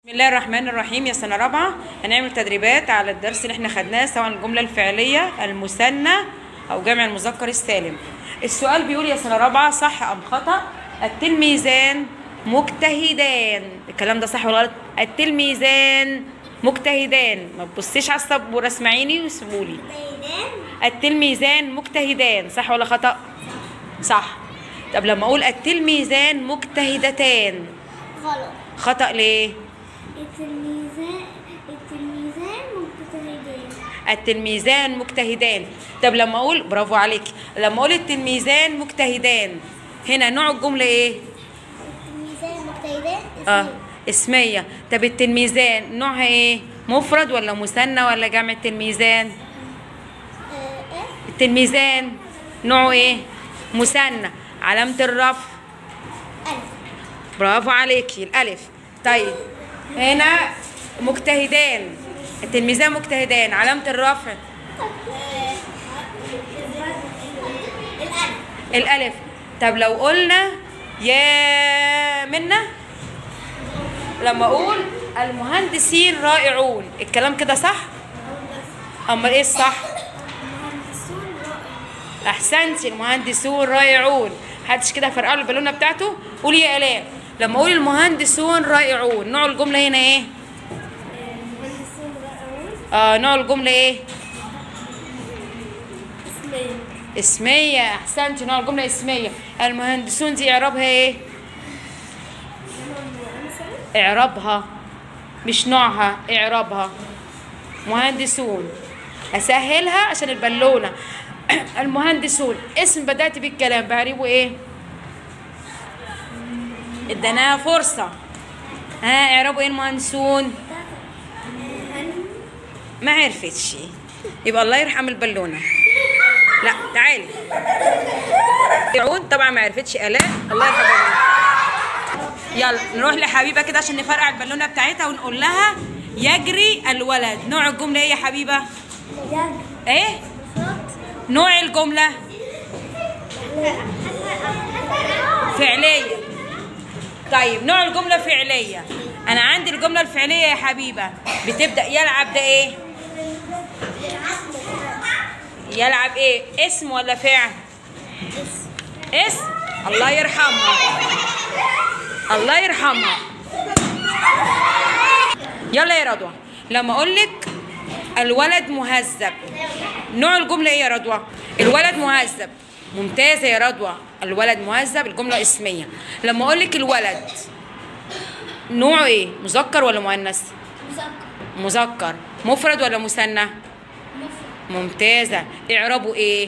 بسم الله الرحمن الرحيم يا سنة رابعة هنعمل تدريبات على الدرس اللي احنا خدناه سواء الجملة الفعلية المثنى أو جمع المذكر السالم السؤال بيقول يا سنة رابعة صح أم خطأ التلميذان مجتهدان الكلام ده صح ولا غلط التلميذان مجتهدان ما تبصيش على السبورة اسمعيني وسيبولي التلميذان مجتهدان صح ولا خطأ صح طب لما أقول التلميذان مجتهدتان غلط خطأ ليه التلميذان التلميذان مجتهدين التلميذان مجتهدان طب لما اقول برافو عليك لما اقول التلميذان مجتهدان هنا نوع الجمله ايه التلميذان مجتهدان اه اسمين. اسميه طب التلميذان نوعها ايه مفرد ولا مثنى ولا جمع التلميذان آه، ايه التلميذان نوعه ايه مثنى علامه الرفع ألف برافو عليكي الالف طيب هنا مجتهدان التلميذان مجتهدان علامه الرفع الألف الالف طب لو قلنا يا منا لما اقول المهندسين رائعون الكلام كده صح امال ايه الصح المهندسون رائع احسنتي المهندسون رائعون محدش كده فرقع له البالونه بتاعته قولي يا الاء لما اقول المهندسون رائعون نوع الجمله هنا ايه المهندسون رائعون اه نوع الجمله ايه اسمين اسميه احسنتي نوع الجمله اسميه المهندسون دي اعرابها ايه اعرابها مش نوعها اعرابها مهندسون اسهلها عشان البالونه المهندسون اسم بدات بيه الكلام بعربه ايه اديناها فرصه ها اعربوا ايه المهندسون ما عرفتش يبقى الله يرحم البالونه لا تعالي يعود طبعا ما عرفتش الاء الله يرحمها يلا نروح لحبيبه كده عشان نفرقع البالونه بتاعتها ونقول لها يجري الولد نوع الجمله ايه يا حبيبه ايه نوع الجمله فعليه طيب نوع الجمله فعليه انا عندي الجمله الفعليه يا حبيبه بتبدا يلعب ده ايه يلعب ايه اسم ولا فعل اسم الله يرحمها الله يرحمها يلا يا رضوى لما اقول لك الولد مهذب نوع الجمله ايه يا رضوى الولد مهذب ممتازه يا رضوى الولد مهذب الجمله اسميه لما اقول لك الولد نوعه ايه مذكر ولا مؤنث مذكر مذكر مفرد ولا مثنى مفرد ممتازه اعرابه ايه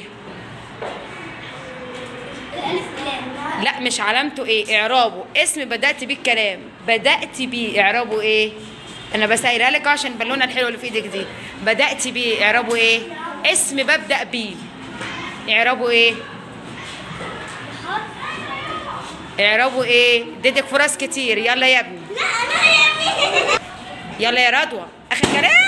الألف لام لا مش علامته ايه اعرابه اسم بدات بيه الكلام بدات بيه اعرابه ايه انا بسهلها لك أهو عشان البالونه الحلوه اللي في ايدك دي بدات بيه اعرابه ايه اسم ببدا بيه اعرابه ايه اعرابه ايه اديتك فرص كتير يلا يا ابني لا أنا يا ابني يلا يا رضوى اخر كلام